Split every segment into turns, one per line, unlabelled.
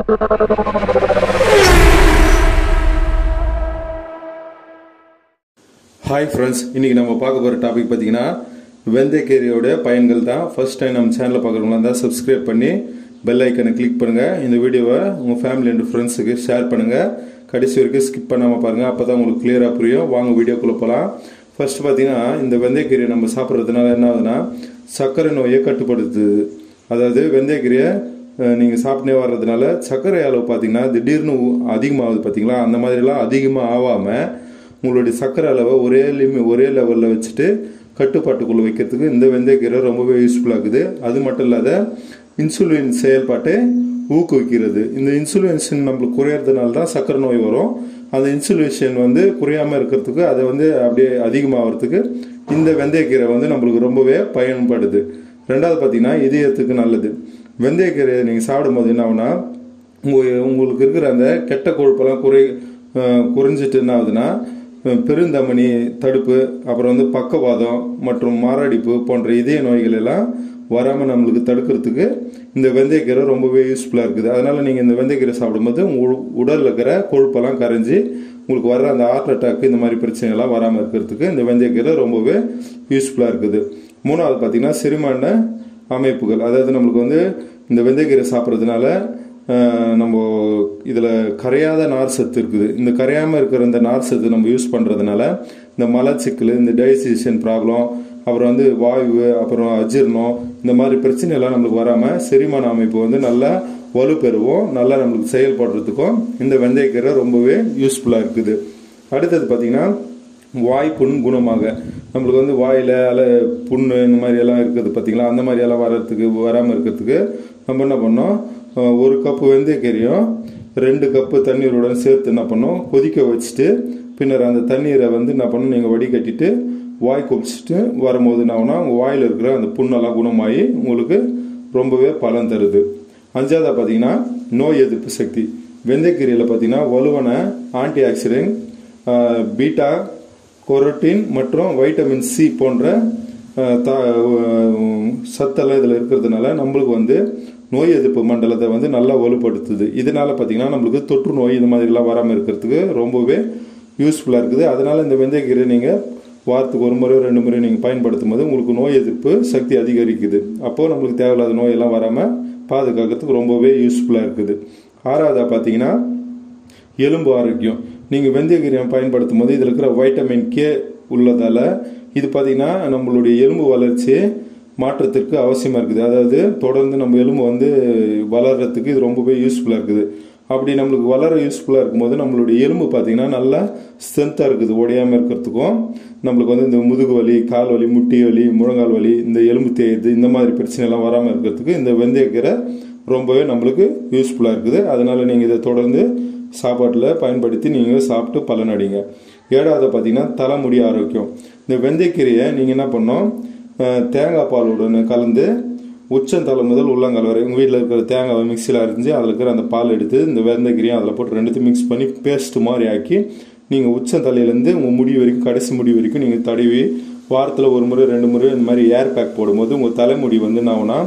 hi friends இன்னைக்கு நம்ம பார்க்க போகிற டாபிக் பார்த்தீங்கன்னா வெந்தயக்கீரையோட பயன்கள் தான் ஃபர்ஸ்ட் டைம் நம்ம சேனலை பார்க்குறவங்களா இருந்தால் சப்ஸ்கிரைப் பண்ணி பெல் ஐக்கனை கிளிக் பண்ணுங்கள் இந்த வீடியோவை உங்கள் ஃபேமிலி அண்ட் ஃப்ரெண்ட்ஸுக்கு ஷேர் பண்ணுங்கள் கடைசி வரைக்கும் ஸ்கிப் பண்ணாமல் பாருங்கள் அப்போ தான் உங்களுக்கு கிளியராக புரியும் வாங்க வீடியோக்குள்ளே போகலாம் ஃபர்ஸ்ட் பார்த்தீங்கன்னா இந்த வெந்தயக்கீரையை நம்ம சாப்பிட்றதுனால என்ன ஆகுதுன்னா சர்க்கரை நோயை கட்டுப்படுத்துது அதாவது வெந்தயக்கீரையை நீங்கள் சாப்பிட்டே வர்றதுனால சர்க்கரை அளவு பார்த்தீங்கன்னா திடீர்னு அதிகமாகுது பார்த்தீங்களா அந்த மாதிரிலாம் அதிகமாக ஆகாமல் உங்களுடைய சர்க்கரை அளவை ஒரே லிமி ஒரே லெவலில் வச்சுட்டு கட்டுப்பாட்டுக்குள்ளே வைக்கிறதுக்கு இந்த வெந்தயக்கீரை ரொம்பவே யூஸ்ஃபுல்லாக இருக்குது அது மட்டும் இல்லாத இன்சுலின் செயல்பாட்டை ஊக்குவிக்கிறது இந்த இன்சுலின்ஷன் நம்மளுக்கு குறையறதுனால தான் சர்க்கரை நோய் வரும் அந்த இன்சுலேஷன் வந்து குறையாமல் இருக்கிறதுக்கு அதை வந்து அப்படியே அதிகமாகிறதுக்கு இந்த வெந்தயக்கீரை வந்து நம்மளுக்கு ரொம்பவே பயன்படுது ரெண்டாவது பார்த்தீங்கன்னா இதயத்துக்கு நல்லது வெந்தயக்கீரையை நீங்கள் சாப்பிடும்போது என்ன ஆகுனா உங்கள் உங்களுக்கு இருக்கிற அந்த கெட்ட கொழுப்பெல்லாம் குறை குறைஞ்சிட்டு என்ன ஆகுதுன்னா பெருந்தமனி தடுப்பு அப்புறம் வந்து பக்கவாதம் மற்றும் மாரடைப்பு போன்ற இதய நோய்கள் எல்லாம் வராமல் நம்மளுக்கு தடுக்கிறதுக்கு இந்த வெந்தயக்கீரை ரொம்பவே யூஸ்ஃபுல்லாக இருக்குது அதனால் நீங்கள் இந்த வெந்தயக்கீரை சாப்பிடும்போது உங்கள் உடலில் இருக்கிற கொழுப்பெல்லாம் கரைஞ்சி உங்களுக்கு வர்ற அந்த ஹார்ட் அட்டாக் இந்த மாதிரி பிரச்சனைகள்லாம் வராமல் இருக்கிறதுக்கு இந்த வெந்தயக்கீரை ரொம்பவே யூஸ்ஃபுல்லாக இருக்குது மூணாவது பார்த்தீங்கன்னா செரிமான அமைப்புகள் அதாவது நம்மளுக்கு வந்து இந்த வெந்தயக்கீரை சாப்பிட்றதுனால நம்ம இதில் கரையாத நார் சத்து இருக்குது இந்த கரையாமல் இருக்கிற இந்த நார் சத்து நம்ம யூஸ் பண்ணுறதுனால இந்த மலச்சிக்கல் இந்த டைஜஷன் ப்ராப்ளம் அப்புறம் வந்து வாயு அப்புறம் அஜீர்ணம் இந்த மாதிரி பிரச்சனைலாம் நம்மளுக்கு வராமல் செரிமான அமைப்பு வந்து நல்லா வலுப்பெறுவோம் நல்லா நம்மளுக்கு செயல்படுறதுக்கும் இந்த வெந்தயக்கீரை ரொம்பவே யூஸ்ஃபுல்லாக இருக்குது அடுத்தது பார்த்திங்கன்னா வாய் புண் குணமாக நம்மளுக்கு வந்து வாயில் அல புண்ணு இந்த மாதிரி எல்லாம் இருக்குது பார்த்தீங்களா அந்த மாதிரி எல்லாம் வர்றதுக்கு வராமல் இருக்கிறதுக்கு நம்ம என்ன பண்ணோம் ஒரு கப்பு வெந்தயக்கீரையும் ரெண்டு கப்பு தண்ணீருடன் சேர்த்து என்ன பண்ணோம் கொதிக்க வச்சுட்டு பின்னர் அந்த தண்ணீரை வந்து என்ன பண்ணணும் நீங்கள் வடிகட்டிட்டு வாய் கொப்பிச்சிட்டு வரும்போது என்ன ஆகுனா உங்கள் வாயில் இருக்கிற அந்த புண்ணெல்லாம் குணமாகி உங்களுக்கு ரொம்பவே பலன் தருது அஞ்சாவதாக பார்த்தீங்கன்னா நோய் எதிர்ப்பு சக்தி வெந்தயக்கீரையில் பார்த்தீங்கன்னா வலுவான ஆன்டி ஆக்சிடென்ட் பீட்டா கொரோட்டின் மற்றும் வைட்டமின் சி போன்ற சத்தெல்லாம் இதில் இருக்கிறதுனால நம்மளுக்கு வந்து நோய் எதிர்ப்பு மண்டலத்தை வந்து நல்லா வலுப்படுத்துது இதனால பார்த்தீங்கன்னா நம்மளுக்கு தொற்று நோய் இந்த மாதிரிலாம் வராமல் இருக்கிறதுக்கு ரொம்பவே யூஸ்ஃபுல்லாக இருக்குது அதனால இந்த வெந்தயக்கீரை நீங்கள் வாரத்துக்கு ஒரு முறை ரெண்டு முறை நீங்கள் பயன்படுத்தும் போது உங்களுக்கு நோய் எதிர்ப்பு சக்தி அதிகரிக்குது அப்போது நம்மளுக்கு தேவையில்லாத நோயெல்லாம் வராமல் பாதுகாக்கிறதுக்கு ரொம்பவே யூஸ்ஃபுல்லாக இருக்குது ஆறாவதாக பார்த்தீங்கன்னா எலும்பு ஆரோக்கியம் நீங்கள் வெந்தயக்கீரையை பயன்படுத்தும் போது இதில் இருக்கிற வைட்டமின் கே உள்ளதால் இது பார்த்தீங்கன்னா நம்மளுடைய எலும்பு வளர்ச்சி மாற்றத்திற்கு அவசியமாக இருக்குது அதாவது தொடர்ந்து நம்ம எலும்பு வந்து வளர்கிறதுக்கு இது ரொம்பவே யூஸ்ஃபுல்லாக இருக்குது அப்படி நம்மளுக்கு வளர யூஸ்ஃபுல்லாக இருக்கும்போது நம்மளுடைய எலும்பு பார்த்தீங்கன்னா நல்லா ஸ்ட்ரென்த்தாக இருக்குது உடையாமல் இருக்கிறதுக்கும் நம்மளுக்கு வந்து இந்த முதுகு வலி கால் வலி முட்டி வலி முழங்கால் வலி இந்த எலும்பு தேயுது இந்த மாதிரி பிரச்சனைலாம் வராமல் இருக்கிறதுக்கு இந்த வெந்தயக்கீரை ரொம்பவே நம்மளுக்கு யூஸ்ஃபுல்லாக இருக்குது அதனால் நீங்கள் இதை தொடர்ந்து சாப்பாட்டில் பயன்படுத்தி நீங்கள் சாப்பிட்டு பலனடைங்க ஏழாவது பார்த்தீங்கன்னா தலைமுடி ஆரோக்கியம் இந்த வெந்தயக்கீரையை நீங்கள் என்ன பண்ணோம் தேங்காய் பாலுடன் கலந்து உச்சந்தலை முதல் உள்ளங்கால் வரை உங்கள் வீட்டில் இருக்கிற தேங்காவை மிக்சியில் அரிஞ்சு அதில் இருக்கிற அந்த பால் எடுத்து இந்த வெந்தயக்கீரையும் அதில் போட்டு ரெண்டுத்தையும் மிக்ஸ் பண்ணி பேஸ்ட் மாதிரி ஆக்கி நீங்கள் உச்சந்தலையிலேருந்து உங்கள் முடி வரைக்கும் கடைசி முடி வரைக்கும் நீங்கள் தடவி வாரத்தில் ஒரு முறை ரெண்டு முறை இந்த மாதிரி ஏர் பேக் போடும்போது உங்கள் தலைமுடி வந்து என்ன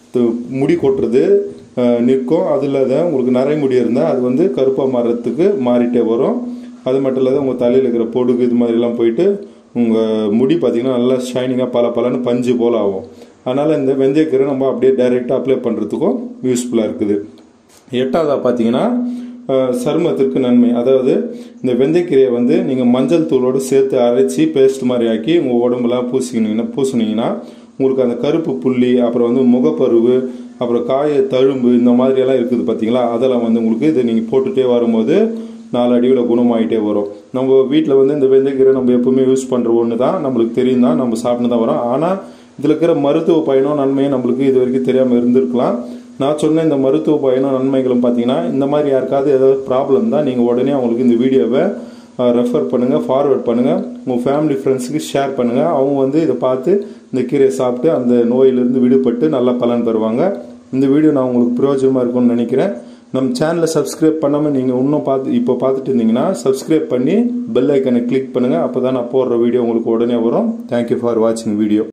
முடி கொட்டுறது நிற்கும் அது இல்லாத உங்களுக்கு நிறைய முடி இருந்தால் அது வந்து கருப்பாக மாறுறதுக்கு மாறிட்டே வரும் அது மட்டும் இல்லாத உங்கள் தலையில் இருக்கிற பொடுகு இது மாதிரிலாம் போயிட்டு உங்கள் முடி பார்த்திங்கன்னா நல்லா ஷைனிங்காக பல பலன்னு பஞ்சு போல் ஆகும் அதனால் இந்த வெந்தயக்கீரை நம்ம அப்படியே டைரெக்டாக அப்ளை பண்ணுறதுக்கும் யூஸ்ஃபுல்லாக இருக்குது எட்டாவதாக பார்த்தீங்கன்னா சருமத்திற்கு நன்மை அதாவது இந்த வெந்தயக்கீரையை வந்து நீங்கள் மஞ்சள் தூளோடு சேர்த்து அரைச்சி பேஸ்ட் மாதிரி ஆக்கி உங்கள் உடம்புலாம் பூசிக்கினீங்கன்னா பூசினீங்கன்னா உங்களுக்கு அந்த கருப்பு புள்ளி அப்புறம் வந்து முகப்பருவு அப்புறம் காய தழும்பு இந்த மாதிரியெல்லாம் இருக்குது பார்த்தீங்களா அதெல்லாம் வந்து உங்களுக்கு இதை நீங்கள் போட்டுகிட்டே வரும்போது நாலு அடிவில் குணமாயிட்டே வரும் நம்ம வீட்டில் வந்து இந்த வெந்தயக்கீரை நம்ம எப்பவுமே யூஸ் பண்ணுற ஒன்று தான் நம்மளுக்கு தெரியும் தான் நம்ம சாப்பிட்டு தான் வரோம் ஆனால் இதில் இருக்கிற மருத்துவ பயனும் நன்மையும் நம்மளுக்கு இது வரைக்கும் தெரியாமல் இருந்திருக்கலாம் நான் சொன்ன இந்த மருத்துவ பயனும் நன்மைகளும் பார்த்தீங்கன்னா இந்த மாதிரி யாருக்காவது ஏதாவது ப்ராப்ளம் தான் நீங்கள் உடனே அவங்களுக்கு இந்த வீடியோவை ரெஃபர் பண்ணுங்கள் ஃபார்வர்ட் பண்ணுங்கள் உங்கள் ஃபேமிலி ஃப்ரெண்ட்ஸுக்கு ஷேர் பண்ணுங்கள் அவங்க வந்து இதை பார்த்து இந்த கீரையை சாப்பிட்டு அந்த நோயிலிருந்து விடுபட்டு நல்லா பலன் பெறுவாங்க இந்த வீடியோ நான் உங்களுக்கு பிரயோஜனமாக இருக்கும்னு நினைக்கிறேன் நம்ம சேனலை சப்ஸ்கிரைப் பண்ணாமல் நீங்கள் இன்னும் பார்த்து இப்போ பார்த்துட்டு இருந்தீங்கன்னா சப்ஸ்கிரைப் பண்ணி பெல் ஐக்கனை கிளிக் பண்ணுங்கள் அப்போ தான் நான் போடுற வீடியோ உங்களுக்கு உடனே வரும் தேங்க்யூ ஃபார் வாட்சிங் வீடியோ